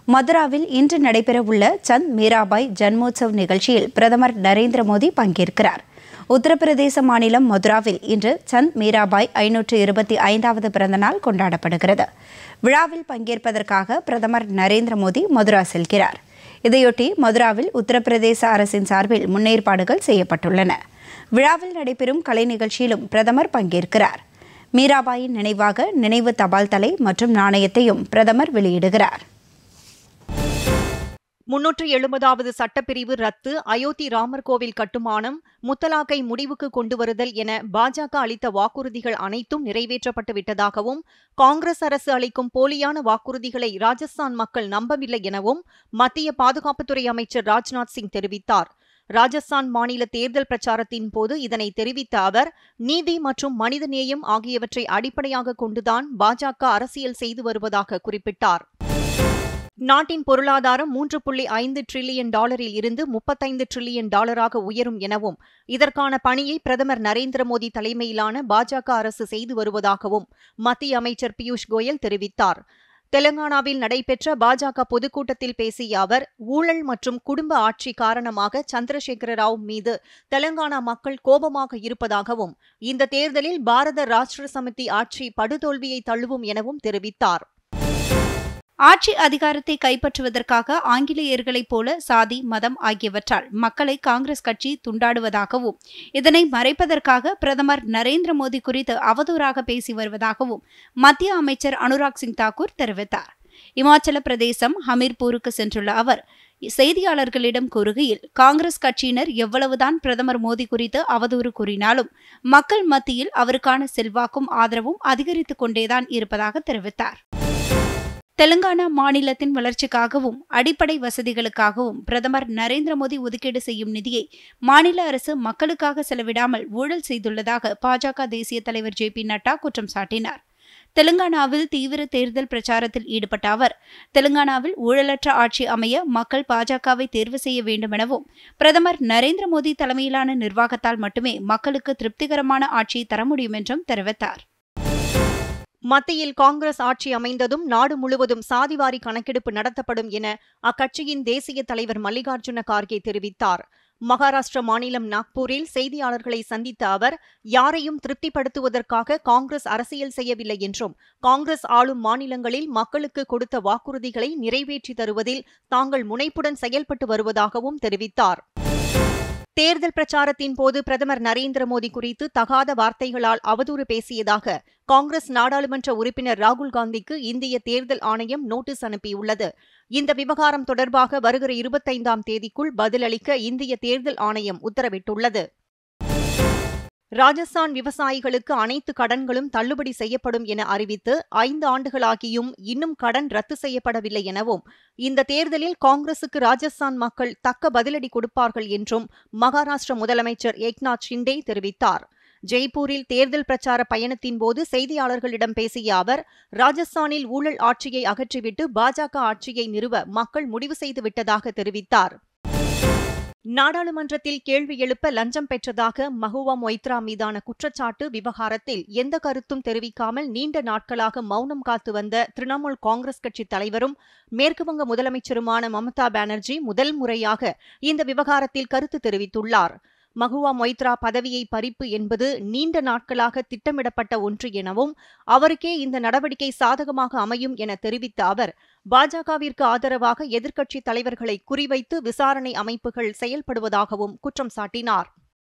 மதுராவில் இன்று நடைபெறவுள்ள சந்த் மீராபாய் ஜன்மோத்சவ் நிகழ்ச்சியில் பிரதமர் நரேந்திர மோடி பங்கேற்கிறார் உத்தரப்பிரதேச மாநிலம் மதுராவில் இன்று சந்த் மீராபாய் ஐநூற்று இருபத்தி ஐந்தாவது பிறந்தநாள் கொண்டாடப்படுகிறது விழாவில் பங்கேற்பதற்காக பிரதமர் நரேந்திர மோடி மதுரா செல்கிறார் இதையொட்டி மதுராவில் உத்தரப்பிரதேச அரசின் சார்பில் முன்னேற்பாடுகள் செய்யப்பட்டுள்ளன விழாவில் நடைபெறும் கலை நிகழ்ச்சியிலும் பிரதமர் பங்கேற்கிறார் மீராபாயின் நினைவாக நினைவு தபால் தலை மற்றும் நாணயத்தையும் பிரதமர் வெளியிடுகிறார் முன்னூற்று எழுபதாவது சட்டப்பிரிவு ரத்து அயோத்தி ராமர் கோவில் கட்டுமானம் முத்தலாக்கை முடிவுக்கு கொண்டு வருதல் என பாஜக அளித்த வாக்குறுதிகள் அனைத்தும் நிறைவேற்றப்பட்டு விட்டதாகவும் காங்கிரஸ் அரசு அளிக்கும் போலியான வாக்குறுதிகளை ராஜஸ்தான் மக்கள் நம்பவில்லை எனவும் மத்திய பாதுகாப்புத்துறை அமைச்சர் ராஜ்நாத் சிங் தெரிவித்தார் ராஜஸ்தான் மாநில தேர்தல் பிரச்சாரத்தின் போது இதனை தெரிவித்த அவர் நீதி மற்றும் மனிதநேயம் ஆகியவற்றை அடிப்படையாக கொண்டுதான் பாஜக அரசியல் செய்து வருவதாக குறிப்பிட்டார் நாட்டின் பொருளாதாரம் மூன்று புள்ளி ஐந்து டிரில்லியன் டாலரில் இருந்து முப்பத்தைந்து டிரில்லியன் டாலராக உயரும் எனவும் இதற்கான பணியை பிரதமர் நரேந்திர மோடி தலைமையிலான பாஜக அரசு செய்து வருவதாகவும் மத்திய அமைச்சர் பியூஷ் கோயல் தெரிவித்தார் தெலங்கானாவில் நடைபெற்ற பாஜக பொதுக்கூட்டத்தில் பேசிய அவர் ஊழல் மற்றும் குடும்ப ஆட்சி காரணமாக சந்திரசேகர ராவ் மீது தெலங்கானா மக்கள் கோபமாக இருப்பதாகவும் இந்த தேர்தலில் பாரத ராஷ்டிர சமிதி ஆட்சி படுதோல்வியை தழுவும் எனவும் தெரிவித்தார் ஆட்சி அதிகாரத்தை கைப்பற்றுவதற்காக ஆங்கிலேயர்களைப் போல சாதி மதம் ஆகியவற்றால் மக்களை காங்கிரஸ் கட்சி துண்டாடுவதாகவும் இதனை மறைப்பதற்காக பிரதமர் நரேந்திர மோடி குறித்து அவதூறாக பேசி வருவதாகவும் மத்திய அமைச்சர் அனுராக் சிங் தாக்கூர் தெரிவித்தார் இமாச்சல பிரதேசம் ஹமீர்பூருக்கு சென்றுள்ள அவர் செய்தியாளர்களிடம் கூறுகையில் காங்கிரஸ் கட்சியினர் எவ்வளவுதான் பிரதமர் மோடி குறித்து அவதூறு கூறினாலும் மக்கள் மத்தியில் அவருக்கான செல்வாக்கும் ஆதரவும் அதிகரித்துக் கொண்டேதான் இருப்பதாக தெரிவித்தார் தெலுங்கானா மாநிலத்தின் வளர்ச்சிக்காகவும் அடிப்படை வசதிகளுக்காகவும் பிரதமர் நரேந்திர மோடி ஒதுக்கீடு செய்யும் நிதியை மாநில அரசு மக்களுக்காக செலவிடாமல் ஊழல் செய்துள்ளதாக பாஜக தேசிய தலைவர் ஜே பி நட்டா குற்றம் சாட்டினார் தெலுங்கானாவில் தீவிர தேர்தல் பிரச்சாரத்தில் ஈடுபட்ட அவர் தெலுங்கானாவில் ஊழலற்ற ஆட்சி அமைய மக்கள் பாஜகவை தேர்வு செய்ய வேண்டுமெனவும் பிரதமர் நரேந்திர மோடி தலைமையிலான நிர்வாகத்தால் மட்டுமே மக்களுக்கு திருப்திகரமான ஆட்சியை தர முடியும் என்றும் தெரிவித்தார் மத்தியில் காங்கிரஸ் ஆட்சி அமைந்ததும் நாடு முழுவதும் சாதிவாரி கணக்கெடுப்பு நடத்தப்படும் என அக்கட்சியின் தேசிய தலைவர் மல்லிகார்ஜுன கார்கே தெரிவித்தார் மகாராஷ்டிர மாநிலம் நாக்பூரில் செய்தியாளர்களை சந்தித்த அவர் யாரையும் திருப்திப்படுத்துவதற்காக காங்கிரஸ் அரசியல் செய்யவில்லை என்றும் காங்கிரஸ் ஆளும் மாநிலங்களில் மக்களுக்கு கொடுத்த வாக்குறுதிகளை நிறைவேற்றி தருவதில் தாங்கள் முனைப்புடன் செயல்பட்டு வருவதாகவும் தெரிவித்தார் தேர்தல் பிரச்சாரத்தின் போது பிரதமர் நரேந்திர மோடி குறித்து தகாத வார்த்தைகளால் அவதூறு பேசியதாக காங்கிரஸ் நாடாளுமன்ற உறுப்பினர் ராகுல் காந்திக்கு இந்திய தேர்தல் ஆணையம் நோட்டீஸ் அனுப்பியுள்ளது இந்த விவகாரம் தொடர்பாக வருகிற இருபத்தைந்தாம் தேதிக்குள் பதிலளிக்க இந்திய தேர்தல் ஆணையம் உத்தரவிட்டுள்ளது ராஜஸ்தான் விவசாயிகளுக்கு அனைத்து கடன்களும் தள்ளுபடி செய்யப்படும் என அறிவித்து ஐந்து ஆண்டுகளாகியும் இன்னும் கடன் ரத்து செய்யப்படவில்லை எனவும் இந்த தேர்தலில் காங்கிரசுக்கு ராஜஸ்தான் மக்கள் தக்க பதிலடி கொடுப்பார்கள் என்றும் மகாராஷ்டிர முதலமைச்சர் ஏக்நாத் ஷிண்டே தெரிவித்தார் ஜெய்ப்பூரில் தேர்தல் பிரச்சார பயணத்தின் போது செய்தியாளர்களிடம் பேசிய அவர் ராஜஸ்தானில் ஊழல் ஆட்சியை அகற்றிவிட்டு பாஜக ஆட்சியை நிறுவ மக்கள் முடிவு செய்து விட்டதாக தெரிவித்தார் நாடாளுமன்றத்தில் கேள்வி எழுப்ப லஞ்சம் பெற்றதாக மஹுவா மொய்த்ரா மீதான குற்றச்சாட்டு விவகாரத்தில் எந்த கருத்தும் தெரிவிக்காமல் நீண்ட நாட்களாக மௌனம் காத்து வந்த திரிணாமுல் காங்கிரஸ் கட்சி தலைவரும் மேற்குவங்க முதலமைச்சருமான மமதா பானர்ஜி முதல் முறையாக இந்த விவகாரத்தில் கருத்து தெரிவித்துள்ளார் மகுவா மொய்த்ரா பதவியை பறிப்பு என்பது நீண்ட நாட்களாக திட்டமிடப்பட்ட ஒன்று எனவும் அவருக்கே இந்த நடவடிக்கை சாதகமாக அமையும் என தெரிவித்த அவர் பாஜகவிற்கு ஆதரவாக எதிர்க்கட்சித் தலைவர்களை குறிவைத்து விசாரணை அமைப்புகள் செயல்படுவதாகவும் குற்றம் சாட்டினார்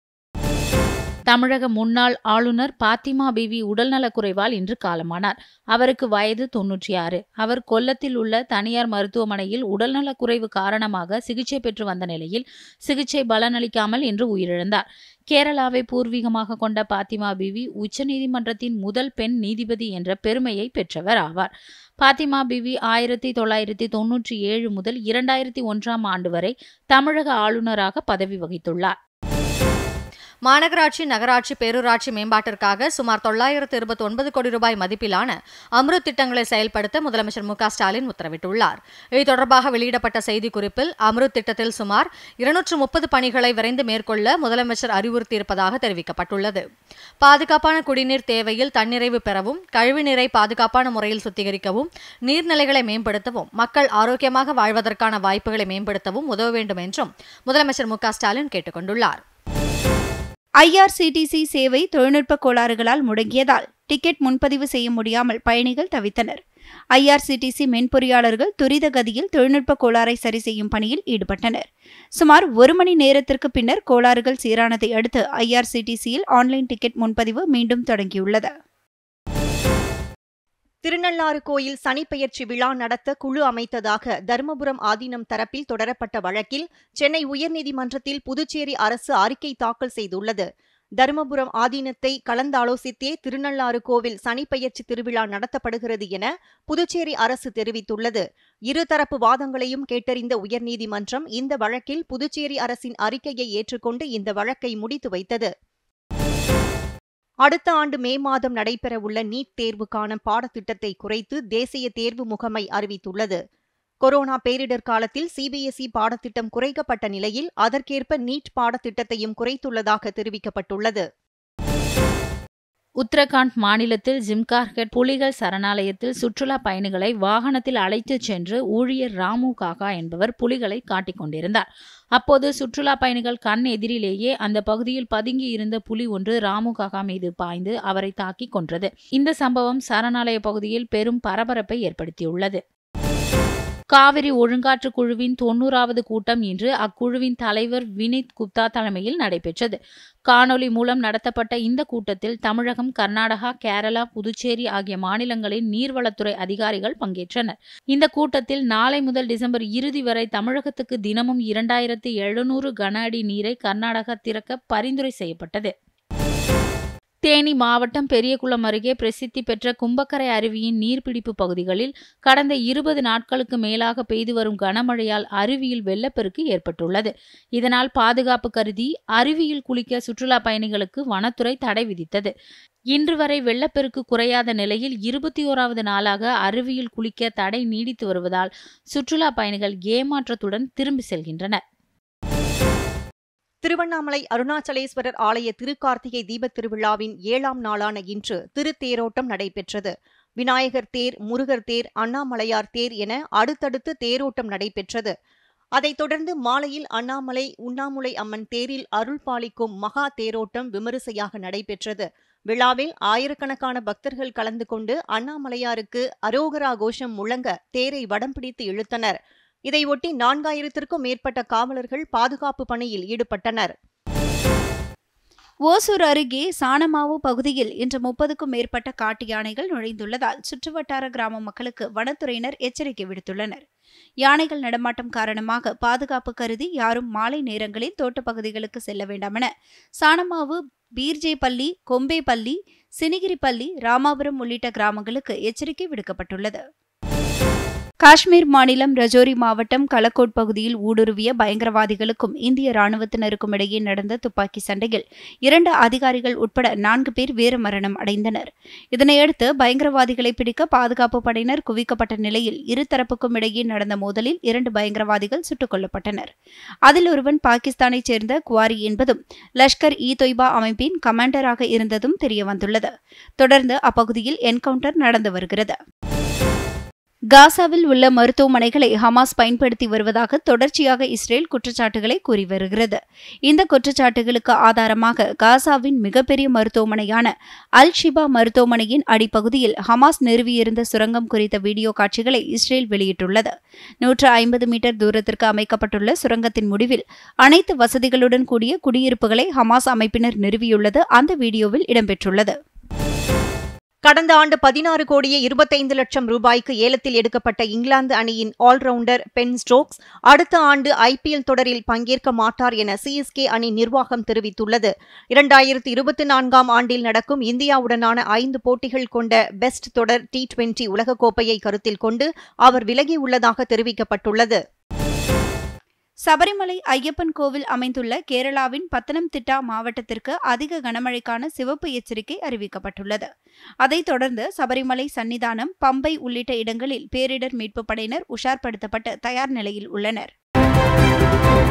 தமிழக முன்னாள் ஆளுநர் பாத்திமா பிவி உடல்நலக்குறைவால் இன்று காலமானார் அவருக்கு வயது தொன்னூற்றி ஆறு அவர் கொல்லத்தில் உள்ள தனியார் மருத்துவமனையில் உடல்நலக்குறைவு காரணமாக சிகிச்சை பெற்று வந்த நிலையில் சிகிச்சை பலனளிக்காமல் இன்று உயிரிழந்தார் கேரளாவை பூர்வீகமாக கொண்ட பாத்திமா பிவி உச்சநீதிமன்றத்தின் முதல் பெண் நீதிபதி என்ற பெருமையை பெற்றவர் ஆவார் பாத்திமா பிவி ஆயிரத்தி தொள்ளாயிரத்தி தொன்னூற்றி ஏழு முதல் இரண்டாயிரத்தி ஒன்றாம் ஆண்டு வரை தமிழக ஆளுநராக பதவி வகித்துள்ளார் மாநகராட்சி நகராட்சி பேரூராட்சி மேம்பாட்டிற்காக சுமார் தொள்ளாயிரத்து இருபத்தி ஒன்பது கோடி ரூபாய் மதிப்பிலான அம்ருத் திட்டங்களை செயல்படுத்த முதலமைச்சர் மு க ஸ்டாலின் உத்தரவிட்டுள்ளார் இது தொடர்பாக வெளியிடப்பட்ட செய்திக்குறிப்பில் அம்ருத் திட்டத்தில் சுமார் இருநூற்று முப்பது பணிகளை விரைந்து மேற்கொள்ள முதலமைச்சர் அறிவுறுத்தியிருப்பதாக தெரிவிக்கப்பட்டுள்ளது பாதுகாப்பான குடிநீர் தேவையில் தன்னிறைவு பெறவும் கழிவுநீரை பாதுகாப்பான முறையில் சுத்திகரிக்கவும் நீர்நிலைகளை மேம்படுத்தவும் மக்கள் ஆரோக்கியமாக வாழ்வதற்கான வாய்ப்புகளை மேம்படுத்தவும் உதவ வேண்டும் என்றும் முதலமைச்சர் மு க ஸ்டாலின் கேட்டுக் கொண்டுள்ளார் ஐஆர்சிடிசி சேவை தொழில்நுட்ப கோளாறுகளால் முடங்கியதால் டிக்கெட் முன்பதிவு செய்ய முடியாமல் பயணிகள் தவித்தனர் ஐஆர்சிடிசி மென்பொறியாளர்கள் துரித கதியில் தொழில்நுட்ப கோளாறை சரி செய்யும் பணியில் ஈடுபட்டனர் சுமார் ஒரு மணி நேரத்திற்கு பின்னர் கோளாறுகள் சீரானதை அடுத்து ஐஆர்சிடிசியில் ஆன்லைன் டிக்கெட் முன்பதிவு மீண்டும் தொடங்கியுள்ளது திருநள்ளாறு கோயில் சனிப்பெயர்ச்சி விழா நடத்த குழு அமைத்ததாக தருமபுரம் ஆதீனம் தரப்பில் தொடரப்பட்ட வழக்கில் சென்னை உயர்நீதிமன்றத்தில் புதுச்சேரி அரசு அறிக்கை தாக்கல் செய்துள்ளது தருமபுரம் ஆதீனத்தை கலந்தாலோசித்தே திருநள்ளாறு கோவில் சனிப்பெயர்ச்சி திருவிழா நடத்தப்படுகிறது என புதுச்சேரி அரசு தெரிவித்துள்ளது இருதரப்பு வாதங்களையும் கேட்டறிந்த உயர்நீதிமன்றம் இந்த வழக்கில் புதுச்சேரி அரசின் அறிக்கையை ஏற்றுக்கொண்டு இந்த வழக்கை முடித்து வைத்தது அடுத்த ஆண்டு மே மாதம் நடைபெறவுள்ள நீட் தேர்வுக்கான பாடத்திட்டத்தை குறைத்து தேசிய தேர்வு முகமை அறிவித்துள்ளது கொரோனா பேரிடர் காலத்தில் சிபிஎஸ்இ பாடத்திட்டம் குறைக்கப்பட்ட நிலையில் அதற்கேற்ப நீட் பாடத்திட்டத்தையும் குறைத்துள்ளதாக தெரிவிக்கப்பட்டுள்ளது உத்தரகாண்ட் மாநிலத்தில் ஜிம்கார்கட் புலிகள் சரணாலயத்தில் சுற்றுலா பயணிகளை வாகனத்தில் அழைத்துச் சென்று ஊழியர் ராமு காகா என்பவர் புலிகளை காட்டிக் கொண்டிருந்தார் அப்போது சுற்றுலா பயணிகள் கண் எதிரிலேயே அந்த பகுதியில் பதுங்கி இருந்த புலி ஒன்று ராமு காகா மீது பாய்ந்து அவரை தாக்கி கொன்றது இந்த சம்பவம் சரணாலய பகுதியில் பெரும் பரபரப்பை ஏற்படுத்தியுள்ளது காவிரி ஒழுங்காற்று குழுவின் தொன்னூறாவது கூட்டம் இன்று அக்குழுவின் தலைவர் வினித் குப்தா தலைமையில் நடைபெற்றது காணொலி மூலம் நடத்தப்பட்ட இந்த கூட்டத்தில் தமிழகம் கர்நாடகா கேரளா புதுச்சேரி ஆகிய மாநிலங்களின் நீர்வளத்துறை அதிகாரிகள் பங்கேற்றனர் இந்த கூட்டத்தில் நாளை முதல் டிசம்பர் இறுதி வரை தமிழகத்துக்கு தினமும் இரண்டாயிரத்து எழுநூறு கன அடி நீரை கர்நாடகா திறக்க பரிந்துரை செய்யப்பட்டது தேனி மாவட்டம் பெரியகுளம் அருகே பிரசித்தி பெற்ற கும்பக்கரை அருவியின் நீர்பிடிப்பு பகுதிகளில் கடந்த இருபது நாட்களுக்கு மேலாக பெய்து வரும் கனமழையால் அருவியில் வெள்ளப்பெருக்கு ஏற்பட்டுள்ளது இதனால் பாதுகாப்பு கருதி அருவியில் குளிக்க சுற்றுலா பயணிகளுக்கு வனத்துறை தடை விதித்தது இன்று வரை வெள்ளப்பெருக்கு குறையாத நிலையில் இருபத்தி ஓராவது நாளாக அருவியில் குளிக்க தடை நீடித்து வருவதால் சுற்றுலா பயணிகள் ஏமாற்றத்துடன் திரும்பி செல்கின்றனர் திருவண்ணாமலை அருணாச்சலேஸ்வரர் ஆலய திருக்கார்த்திகை தீபத் திருவிழாவின் ஏழாம் நாளான இன்று திருத்தேரோட்டம் நடைபெற்றது விநாயகர் தேர் முருகர் தேர் அண்ணாமலையார் தேர் என அடுத்தடுத்து தேரோட்டம் நடைபெற்றது அதைத் தொடர்ந்து மாலையில் அண்ணாமலை உண்ணாமுலை அம்மன் தேரில் அருள் பாலிக்கும் மகா தேரோட்டம் விமரிசையாக நடைபெற்றது விழாவில் ஆயிரக்கணக்கான பக்தர்கள் கலந்து கொண்டு அண்ணாமலையாருக்கு அரோகரா கோஷம் முழங்க தேரை வடம் பிடித்து இழுத்தனர் இதையொட்டி நான்காயிரத்திற்கும் மேற்பட்ட காவலர்கள் பாதுகாப்பு பணியில் ஈடுபட்டனர் ஓசூர் அருகே சாணமாவு பகுதியில் இன்று முப்பதுக்கும் மேற்பட்ட காட்டு யானைகள் நுழைந்துள்ளதால் சுற்றுவட்டார கிராம மக்களுக்கு வனத்துறையினர் எச்சரிக்கை விடுத்துள்ளனர் யானைகள் நடமாட்டம் காரணமாக பாதுகாப்பு கருதி யாரும் மாலை நேரங்களில் தோட்டப் பகுதிகளுக்கு செல்ல வேண்டாம் என சாணமாவு பீர்ஜேபள்ளி கொம்பேபள்ளி சினிகிரிப்பள்ளி ராமாபுரம் உள்ளிட்ட கிராமங்களுக்கு எச்சரிக்கை விடுக்கப்பட்டுள்ளது காஷ்மீர் மாநிலம் ரஜோரி மாவட்டம் கலக்கோட் பகுதியில் ஊடுருவிய பயங்கரவாதிகளுக்கும் இந்திய ராணுவத்தினருக்கும் இடையே நடந்த துப்பாக்கி சண்டையில் இரண்டு அதிகாரிகள் உட்பட நான்கு பேர் வீரமரணம் அடைந்தனர் இதனையடுத்து பயங்கரவாதிகளை பிடிக்க பாதுகாப்பு படையினர் குவிக்கப்பட்ட நிலையில் இருதரப்புக்கும் இடையே நடந்த மோதலில் இரண்டு பயங்கரவாதிகள் சுட்டுக் கொல்லப்பட்டனர் அதில் ஒருவன் பாகிஸ்தானைச் சேர்ந்த குவாரி என்பதும் லஷ்கர் இ தொய்பா அமைப்பின் கமாண்டராக இருந்ததும் தெரியவந்துள்ளது தொடர்ந்து அப்பகுதியில் என்கவுண்டர் நடந்து வருகிறது காசாவில் உள்ள மருத்துவமனைகளை ஹமாஸ் பயன்படுத்தி வருவதாக தொடர்ச்சியாக இஸ்ரேல் குற்றச்சாட்டுகளை கூறி வருகிறது இந்த குற்றச்சாட்டுகளுக்கு ஆதாரமாக காசாவின் மிகப்பெரிய மருத்துவமனையான அல் ஷிபா மருத்துவமனையின் அடிப்பகுதியில் ஹமாஸ் நிறுவியிருந்த சுரங்கம் குறித்த வீடியோ காட்சிகளை இஸ்ரேல் வெளியிட்டுள்ளது நூற்று ஐம்பது மீட்டர் தூரத்திற்கு அமைக்கப்பட்டுள்ள சுரங்கத்தின் முடிவில் அனைத்து வசதிகளுடன் கூடிய குடியிருப்புகளை ஹமாஸ் அமைப்பினர் நிறுவியுள்ளது அந்த வீடியோவில் இடம்பெற்றுள்ளது கடந்த ஆண்டு பதினாறு கோடியே இருபத்தைந்து லட்சம் ரூபாய்க்கு ஏலத்தில் எடுக்கப்பட்ட இங்கிலாந்து அணியின் ஆல்ரவுண்டர் பென் ஸ்டோக்ஸ் அடுத்த ஆண்டு ஐபிஎல் தொடரில் பங்கேற்க மாட்டார் என சிஎஸ்கே அணி நிர்வாகம் தெரிவித்துள்ளது இரண்டாயிரத்து இருபத்தி நான்காம் ஆண்டில் நடக்கும் இந்தியாவுடனான ஐந்து போட்டிகள் கொண்ட பெஸ்ட் தொடர் டி டுவெண்டி உலகக்கோப்பையை கருத்தில் கொண்டு அவர் விலகியுள்ளதாக தெரிவிக்கப்பட்டுள்ளது சபரிமலை ஐயப்பன் கோவில் அமைந்துள்ள கேரளாவின் பத்தனம்திட்டா மாவட்டத்திற்கு அதிக கனமழைக்கான சிவப்பு எச்சரிக்கை அறிவிக்கப்பட்டுள்ளது அதைத் தொடர்ந்து சபரிமலை சன்னிதானம் பம்பை உள்ளிட்ட இடங்களில் பேரிடர் மீட்புப் படையினர் உஷார்படுத்தப்பட்டு தயார் நிலையில் உள்ளனர்